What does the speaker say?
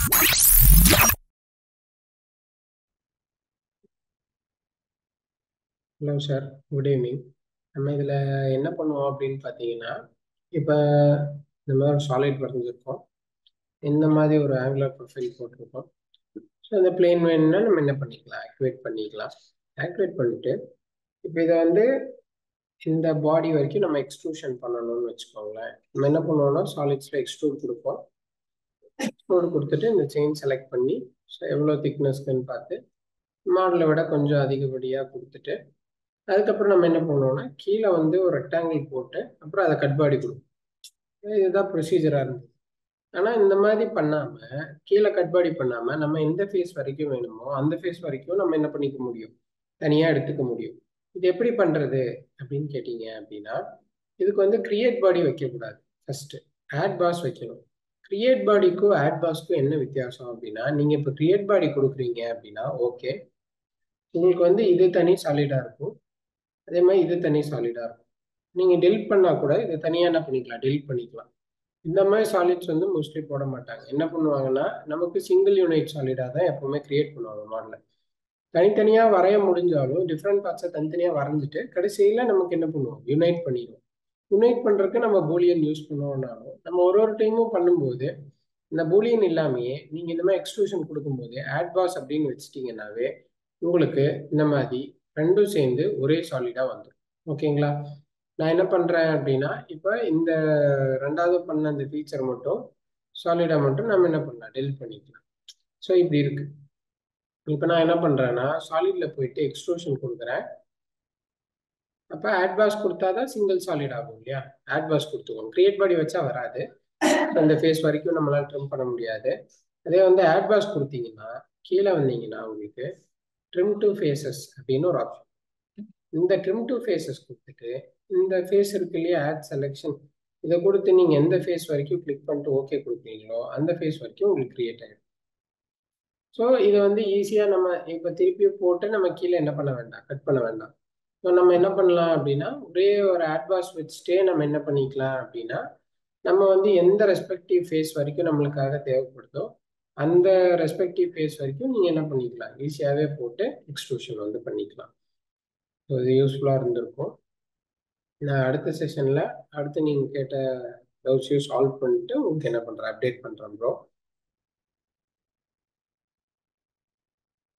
hello sir good evening நம்ம இதில் என்ன பண்ணுவோம் அப்படின்னு பார்த்தீங்கன்னா இப்போ இந்த மாதிரி ஒரு சாலிட் வரைஞ்சிருக்கோம் இந்த மாதிரி ஒரு ஆங்குலர் ப்ரொஃபைல் போட்டிருக்கோம் ஸோ அந்த பிளேன் வேணும்னா நம்ம என்ன பண்ணிக்கலாம் ஆக்டிவேட் பண்ணிக்கலாம் ஆக்டிவேட் பண்ணிட்டு இப்போ இதை வந்து இந்த பாடி வரைக்கும் நம்ம எக்ஸ்ட்ரூஷன் பண்ணணும்னு வச்சுக்கோங்களேன் நம்ம என்ன பண்ணுவோம்னா சாலிட்ஸில் எக்ஸ்ட்ரூட் கொடுப்போம் எக்ஸ்ட்ரூட் கொடுத்துட்டு இந்த செயின் செலக்ட் பண்ணி ஸோ எவ்வளோ திக்னஸ்க்குன்னு பார்த்து மாடலை விட கொஞ்சம் அதிகப்படியாக கொடுத்துட்டு அதுக்கப்புறம் நம்ம என்ன பண்ணுவோம்னா கீழே வந்து ஒரு ரெக்டாங்கிள் போட்டு அப்புறம் அதை கட் பாடி கொடுப்போம் இதுதான் ப்ரொசீஜராக இருந்தது ஆனால் இந்த மாதிரி பண்ணாமல் கீழே கட் பாடி பண்ணாமல் நம்ம எந்த ஃபேஸ் வரைக்கும் வேணுமோ அந்த ஃபேஸ் வரைக்கும் நம்ம என்ன பண்ணிக்க முடியும் தனியாக எடுத்துக்க முடியும் இது எப்படி பண்ணுறது அப்படின்னு கேட்டீங்க அப்படின்னா இதுக்கு வந்து கிரியேட் பாடி வைக்கக்கூடாது ஃபஸ்ட்டு ஆட் பாஸ் வைக்கணும் கிரியேட் பாடிக்கும் ஆட் பாஸ்க்கும் என்ன வித்தியாசம் அப்படின்னா நீங்கள் இப்போ கிரியேட் பாடி கொடுக்குறீங்க அப்படின்னா ஓகே உங்களுக்கு வந்து இது தனி சாலிடாக இருக்கும் அதே மாதிரி இது தனி சாலிடாக இருக்கும் நீங்கள் டெலிட் பண்ணால் கூட இதை தனியாக என்ன பண்ணிக்கலாம் டெலிட் பண்ணிக்கலாம் இந்த மாதிரி சாலிட்ஸ் வந்து மோஸ்ட்லி போட மாட்டாங்க என்ன பண்ணுவாங்கன்னா நமக்கு சிங்கிள் யூனிட் சாலிடாக தான் எப்பவுமே கிரியேட் பண்ணுவாங்க மாடலில் தனித்தனியாக வரைய முடிஞ்சாலும் டிஃப்ரெண்ட் பார்ட்ஸை தனித்தனியாக வரைஞ்சிட்டு கடைசியில் நமக்கு என்ன பண்ணுவோம் யுனைட் பண்ணிடுவோம் யுனைட் பண்ணுறதுக்கு நம்ம பூலியன் யூஸ் பண்ணுவோம்னாலும் நம்ம ஒரு ஒரு டைமும் பண்ணும்போது இந்த பூலியன் இல்லாமையே நீங்கள் இந்த மாதிரி எக்ஸ்ட்ரூஷன் கொடுக்கும்போது ஆட் பாஸ் அப்படின்னு வச்சுட்டிங்கன்னாவே உங்களுக்கு இந்த மாதிரி ரெண்டும் சேர்ந்து ஒரே சாலிடாக வந்துடும் ஓகேங்களா நான் என்ன பண்ணுறேன் அப்படின்னா இப்போ இந்த ரெண்டாவது பண்ண அந்த ஃபீச்சர் மட்டும் சாலிடாக மட்டும் நம்ம என்ன பண்ணலாம் டெலிட் பண்ணிக்கலாம் ஸோ இப்படி இருக்கு இப்போ நான் என்ன பண்ணுறேன்னா சாலிடில் போயிட்டு எக்ஸ்ட்ரூஷன் கொடுக்குறேன் அப்போ ஆட் பாஸ் கொடுத்தா தான் சிங்கிள் சாலிட் ஆகும் இல்லையா ஆட் பாஸ் கொடுத்துக்கோங்க கிரியேட் பாடி வச்சா வராது அந்த ஃபேஸ் வரைக்கும் நம்மளால ட்ரிம் பண்ண முடியாது அதே வந்து ஆட் பாஸ் கொடுத்தீங்கன்னா கீழே வந்தீங்கன்னா உங்களுக்கு ட்ரிம் டு ஃபேஸஸ் அப்படின்னு ஒரு ஆப்ஷன் இந்த ட்ரிம் டு ஃபேஸஸ் கொடுத்துட்டு இந்த ஃபேஸ் இருக்கு இல்லையா ஆட் செலெக்ஷன் இதை கொடுத்து நீங்கள் எந்த ஃபேஸ் வரைக்கும் கிளிக் பண்ணிட்டு ஓகே கொடுக்குறீங்களோ அந்த ஃபேஸ் வரைக்கும் உங்களுக்கு கிரியேட் ஆகிடும் ஸோ இதை வந்து ஈஸியாக நம்ம இப்போ திருப்பி போட்டு நம்ம கீழே என்ன பண்ண வேண்டாம் கட் பண்ண வேண்டாம் ஸோ நம்ம என்ன பண்ணலாம் அப்படின்னா ஒரே ஒரு ஆட்பாஸ் வச்சுட்டே நம்ம என்ன பண்ணிக்கலாம் அப்படின்னா நம்ம வந்து எந்த ரெஸ்பெக்டிவ் ஃபேஸ் வரைக்கும் நம்மளுக்காக தேவைப்படுதோ அந்த ரெஸ்பெக்டிவ் ஃபேஸ் வரைக்கும் நீங்கள் என்ன பண்ணிக்கலாம் ஈஸியாகவே போட்டு எக்ஸ்ட்ரூஷன் வந்து பண்ணிக்கலாம் ஸோ இது யூஸ்ஃபுல்லாக இருந்திருக்கும் நான் அடுத்த செஷனில் அடுத்து நீங்கள் கேட்ட டவுட்ஸையும் சால்வ் பண்ணிட்டு உங்களுக்கு என்ன பண்ணுறேன் அப்டேட் பண்ணுறேன் ப்ரோ